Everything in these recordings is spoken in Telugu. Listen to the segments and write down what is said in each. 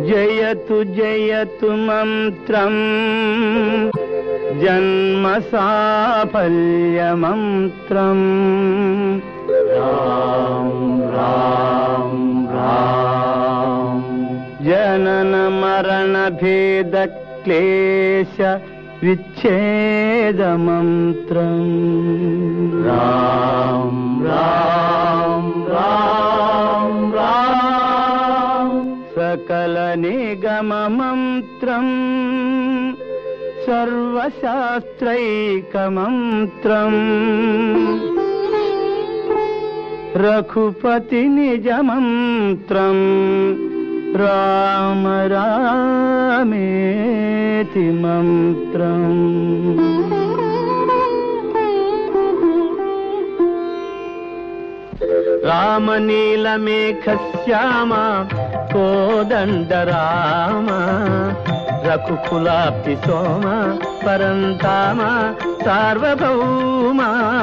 జయతు జయతు మంత్రం జన్మ సాఫల్య మంత్రం రామ్ రామ్ రామ్ జనన మరణ భేద క్లేశ విచ్ఛేద మంత్రం రామ్ రామ్ రామ్ రామ్ సకల నిగమ మంత్రం సర్వశాస్త్రైక మంత్రం రఘుపతి నిజ మంత్రం రామ రామేతి మంత్రం రామనీలమేఘ శ్యామ కోదండ రామ రఘుకులాప్తి సోమ పరంతామ సార్వభౌమ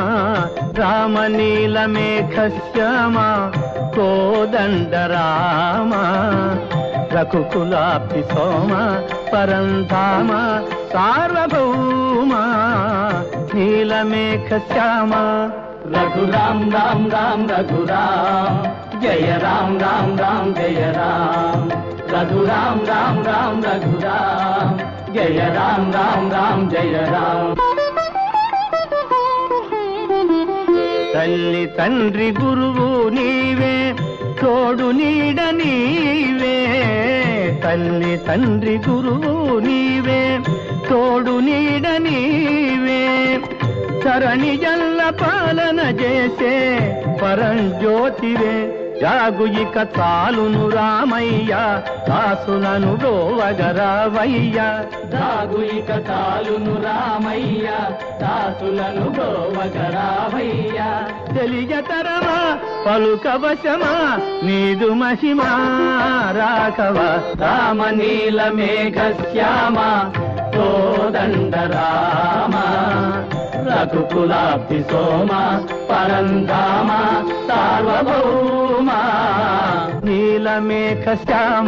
రామనీలమేఘ శ్యామ కోదండ రామ రఘుకులాప్తి సోమ పరంతామ సార్వభౌమ నీలమేఘ శ్యామ రఘురామ్ రామ్ రామ్ రఘురామ్ జయ రామ్ రామ్ రామ్ జయ రామ్ రఘురామ్ రామ్ రామ్ రఘురామ్ జయ రామ్ రామ్ రామ్ జయ రామ్ తల్లి తండ్రి గురువు నీవే తోడు నీడ నీవే తల్లి తండ్రి గురువు నీవే తోడు నీడ నీవే సరణి జల్ల పాలన చేసే పరంజ్యోతివే జాగు ఇక చాలును రామయ్య దాసులను రోవగరావయ్య దాగు ఇక చాలును రామయ్య దాసులను గోవగరావయ్య తెలియతరమా పలుకవశమా నీదు మహిమా రాఘవ రామ నీల మేఘ శ్యామ కోదండ రామ రఘుకులాబ్ధి సోమ పరంధామ సార్వభౌమ నీలమేఘ శ్యామ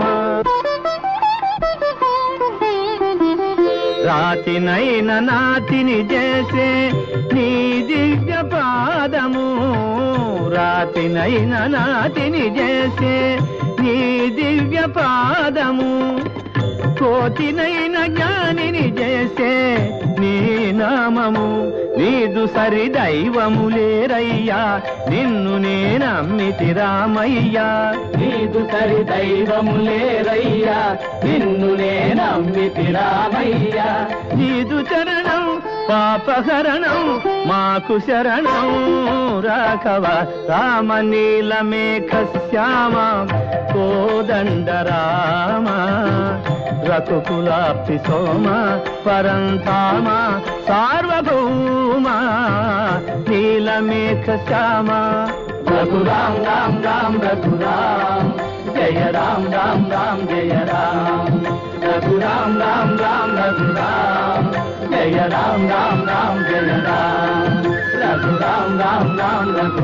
రాతినైన నాతిని చేసే నీ దివ్య పాదము రాతినైన నాతిని చేసే నీ దివ్య పాదము కోతినైన జ్ఞానిని చేసే నీ నామము నీదు సరి దైవము లేరయ్యా నిన్ను నేనమ్మితి రామయ్యా నీదు సరి దైవము లేరయ్యా నిన్ను నేనమ్మితి రామయ్య నీదు చరణం పాపహరణం మాకు శరణం రాఘవ రామ నీలమేఘ శ్యామ కోదండ రామ రఘుకులాప్తి సోమ పరంధామ సార్వభౌమ నీలమేఘ శ్యామ రఘురామ్ రామ్ రామ్ రఘురామ్ జయ రామ్ రామ్ రామ్ జయ రామ్ రఘురామ్ రామ్ రామ్ రఘురామ్ జయ రామ్ రామ్ రామ్ జయ రామ్ రఘురామ్ రామ్ రామ్ రఘు